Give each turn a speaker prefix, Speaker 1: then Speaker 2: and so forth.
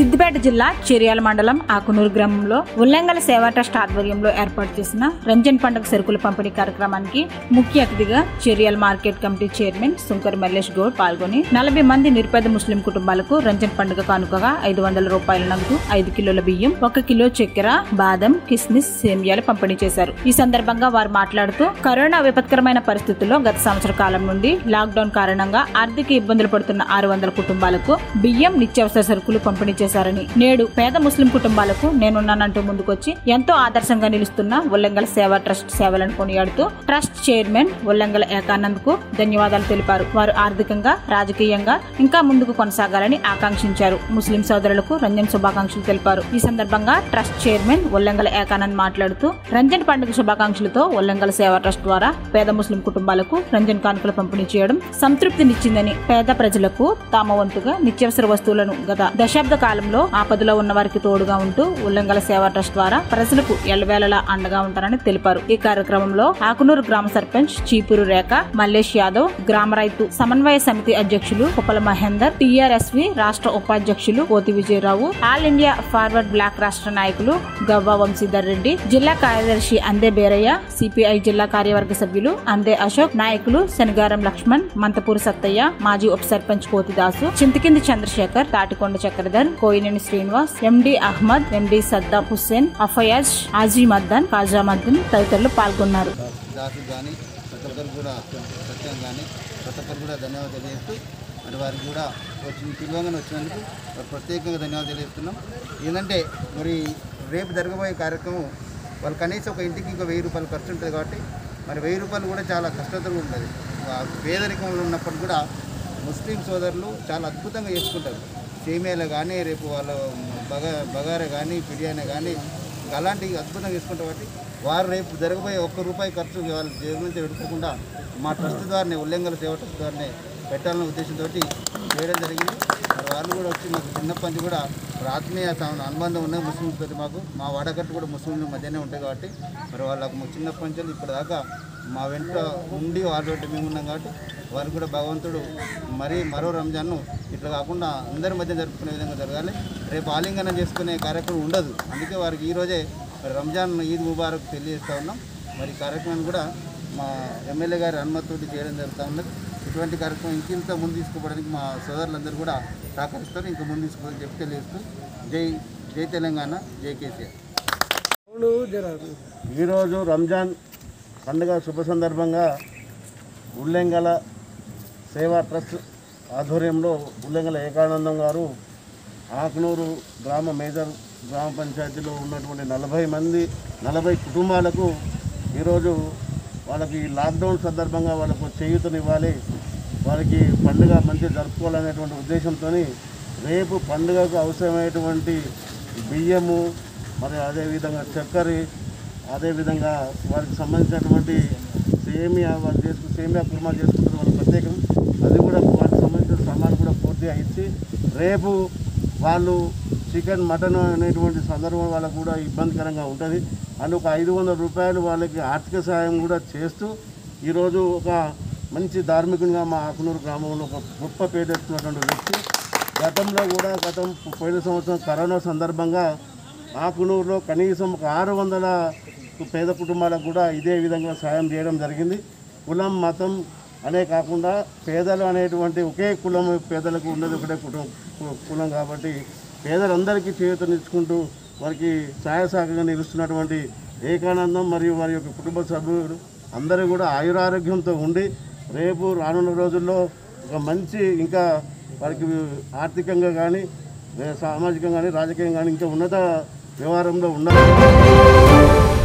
Speaker 1: సిద్దిపేట జిల్లా చిర్యాల మండలం ఆకునూరు గ్రామంలో ఉల్లంగల సేవా ట్రస్ట్ ఆధ్వర్యంలో ఏర్పాటు చేసిన రంజన్ పండుగ సరుకుల పంపిణీ కార్యక్రమానికి ముఖ్య అతిథిగా Chiryala market committee chairman Sunkar Mallesh Goud పాల్గొని నలభై మంది నిరుపేద ముస్లిం కుటుంబాలకు రంజన్ పండుగ కానుకగా ఐదు వందల రూపాయల నగదు ఐదు కిలోల బియ్యం ఒక కిలో చక్కెర బాదం కిస్మిస్ సేమియాలు పంపిణీ చేశారు ఈ సందర్భంగా వారు మాట్లాడుతూ కరోనా విపత్కరమైన పరిస్థితుల్లో గత సంవత్సర కాలం నుండి లాక్డౌన్ కారణంగా ఆర్థిక ఇబ్బందులు పడుతున్న ఆరు వందల కుటుంబాలకు బియ్యం నిత్యావసర సరుకులు పంపిణీ చేశారని నేడు పేద ముస్లిం కుటుంబాలకు నేనున్నానంటూ ముందుకొచ్చి ఎంతో ఆదర్శంగా నిలుస్తున్న ఉల్లంగల సేవా ట్రస్ట్ సేవలను కొనియాడుతూ ట్రస్ట్ చైర్మన్ ఉల్లంగల ఏకానంద్ కు ధన్యవాదాలు తెలిపారు వారు ఆర్థికంగా రాజకీయంగా ఇంకా ముందుకు కొనసాగాలని ఆకాంక్షించారు ముస్లిం సోదరులకు రంజన్ శుభాకాంక్షలు తెలిపారు ఈ సందర్భంగా ట్రస్ట్ చైర్మన్ ఉల్లంగల ఏకానంద్ మాట్లాడుతూ రంజన్ పండుగ శుభాకాంక్షలతో ఉల్లంగల సేవా ట్రస్ట్ ద్వారా పేద ముస్లిం కుటుంబాలకు రంజన్ కానుకలు పంపిణీ చేయడం సంతృప్తినిచ్చిందని పేద ప్రజలకు తామ వంతుగా నిత్యావసర వస్తువులను గత దశాబ్ద కాలంలో ఆపదలో ఉన్న వారికి తోడుగా ఉంటూ ఉల్లంగల సేవా ట్రస్ట్ ద్వారా ప్రజలకు ఎల్లవేళలా అండగా ఉంటారని తెలిపారు ఈ కార్యక్రమంలో ఆకునూరు గ్రామ సర్పంచ్ చీపురు రేఖ మల్లేష్ యాదవ్ గ్రామ రైతు సమన్వయ సమితి అధ్యక్షులు కుప్పల మహేందర్ టిఆర్ఎస్వి రాష్ట్ర ఉపాధ్యక్షులు Kothi Vijayarao All India Forward Bloc రాష్ట్ర నాయకులు గవ్వ వంశీధర్ రెడ్డి జిల్లా కార్యదర్శి అందే బేరయ్య సిపిఐ జిల్లా కార్యవర్గ సభ్యులు అందే అశోక్ నాయకులు శనిగారం లక్ష్మణ్ మంతపూరి సత్తయ్య మాజీ ఉప సర్పంచ్ కోతిదాసు చింతకింది చంద్రశేఖర్ తాటికొండ చక్రధర్ కోయినేని శ్రీనివాస్ ఎండి అహ్మద్ ఎండి సద్దాం హుస్సేన్ అఫయాజ్ ఆజీమద్దన్ ఖాజామద్దన్ తదితరులు పాల్గొన్నారు
Speaker 2: దాసు కానీ ప్రతి ఒక్కరు కూడా సత్యం కానీ ప్రతి ఒక్కరు కూడా ధన్యవాదాలు తెలియజేస్తూ మరి వారికి కూడా వచ్చి పిలువగానే వచ్చినందుకు మరి ప్రత్యేకంగా ధన్యవాదాలు తెలియజేస్తున్నాం ఏంటంటే మరి రేపు జరగబోయే కార్యక్రమం వాళ్ళు కనీసం ఒక ఇంటికి ఇంకో వెయ్యి రూపాయలు ఖర్చు ఉంటుంది కాబట్టి మరి వెయ్యి రూపాయలు కూడా చాలా కష్టతరం ఉంటుంది ఆ పేదరికంలో ఉన్నప్పుడు కూడా ముస్లిం సోదరులు చాలా అద్భుతంగా చేసుకుంటారు సేమియాలు కానీ రేపు వాళ్ళ బగా బగారా కానీ బిర్యానీ కానీ అలాంటివి అద్భుతంగా చేసుకుంటారు కాబట్టి వారు రేపు జరగబోయే ఒక్క రూపాయి ఖర్చు వాళ్ళ జేబు నుంచి పెట్టుకోకుండా మా ట్రస్ట్ ద్వారానే ఉల్లంఘన సేవ ట్రస్ట్ ద్వారానే పెట్టాలనే ఉద్దేశంతో చేయడం జరిగింది మరి వాళ్ళు కూడా వచ్చి మాకు చిన్నప్పటి నుంచి కూడా మరి ఆత్మీయ సం- అనుబంధం ఉన్నది ముస్లింస్ తోటి మాకు మా వాడకట్టు కూడా ముస్లింల మధ్యనే ఉంటాయి కాబట్టి మరి వాళ్ళకు మాకు చిన్నప్పటి నుంచి ఇప్పటిదాకా మా వెంట ఉండి వాళ్ళ మేము ఉన్నాం కాబట్టి వారు కూడా భగవంతుడు మరి మరో రంజాన్ను ఇట్లా కాకుండా అందరి మధ్య జరుపుకునే విధంగా జరగాలి రేపు ఆలింగనం చేసుకునే కార్యక్రమం ఉండదు అందుకే వారికి ఈరోజే మరి రంజాన్ ఈద్ ముబారక్ తెలియజేస్తూ ఉన్నాం మరి ఈ కార్యక్రమాన్ని కూడా మా ఎమ్మెల్యే గారి అనుమతితోటి చేయడం జరుగుతూ ఉన్నది ఇటువంటి కార్యక్రమం ఇంకింత ముందు తీసుకోవడానికి మా సోదరులందరూ కూడా సహకరిస్తారు ఇంకా ముందు తీసుకోవాలని చెప్పి తెలియజేస్తూ జై జై తెలంగాణ జై కేసీఆర్
Speaker 3: ఈరోజు రంజాన్ పండుగ శుభ సందర్భంగా ఉల్లెంగల సేవా ట్రస్ట్ ఆధ్వర్యంలో ఉల్లెంగల ఏకానందం గారు ఆకునూరు గ్రామ మేజర్ గ్రామ పంచాయతీలో ఉన్నటువంటి నలభై మంది నలభై కుటుంబాలకు ఈరోజు వాళ్ళకి లాక్డౌన్ సందర్భంగా వాళ్ళకు చేయూతనివ్వాలి వారికి పండుగ మంచిగా జరుపుకోవాలనేటువంటి ఉద్దేశంతో రేపు పండుగకు అవసరమైనటువంటి బియ్యము మరి అదేవిధంగా చక్కెర అదేవిధంగా వారికి సంబంధించినటువంటి సేమియా వాళ్ళు చేసుకు సేమియా కుర్మా చేసుకుంటారు వాళ్ళ ప్రత్యేకం అది కూడా వారికి సంబంధించిన సామాన్ కూడా పూర్తిగా ఇచ్చి రేపు వాళ్ళు చికెన్ మటన్ అనేటువంటి సందర్భం వాళ్ళకు కూడా ఇబ్బందికరంగా ఉంటుంది అండ్ ఒక ఐదు వందల రూపాయలు వాళ్ళకి ఆర్థిక సహాయం కూడా చేస్తూ ఈరోజు ఒక మంచి ధార్మికునిగా మా ఆకునూరు గ్రామంలో ఒక గొప్ప పేరెత్తున్నటువంటి వ్యక్తి గతంలో కూడా గతం పోయిన సంవత్సరం కరోనా సందర్భంగా ఆకునూరులో కనీసం ఒక ఆరు వందల పేద కుటుంబాలకు కూడా ఇదే విధంగా సాయం చేయడం జరిగింది కులం మతం అనే కాకుండా పేదలు అనేటువంటి ఒకే కులం పేదలకు ఉన్నది ఒకటే కుటుంబం కు- కులం కాబట్టి పేదలందరికీ చేయూతనిచ్చుకుంటూ వారికి సహాయ సహకారంగా నిలుస్తున్నటువంటి ఏకానందం మరియు వారి యొక్క కుటుంబ సభ్యులు అందరూ కూడా ఆయురారోగ్యంతో ఉండి రేపు రానున్న రోజుల్లో ఒక మంచి ఇంకా వారికి ఆర్థికంగా కానీ సామాజికంగా కానీ రాజకీయంగా కానీ ఇంకా ఉన్నత వ్యవహారంలో ఉండాలి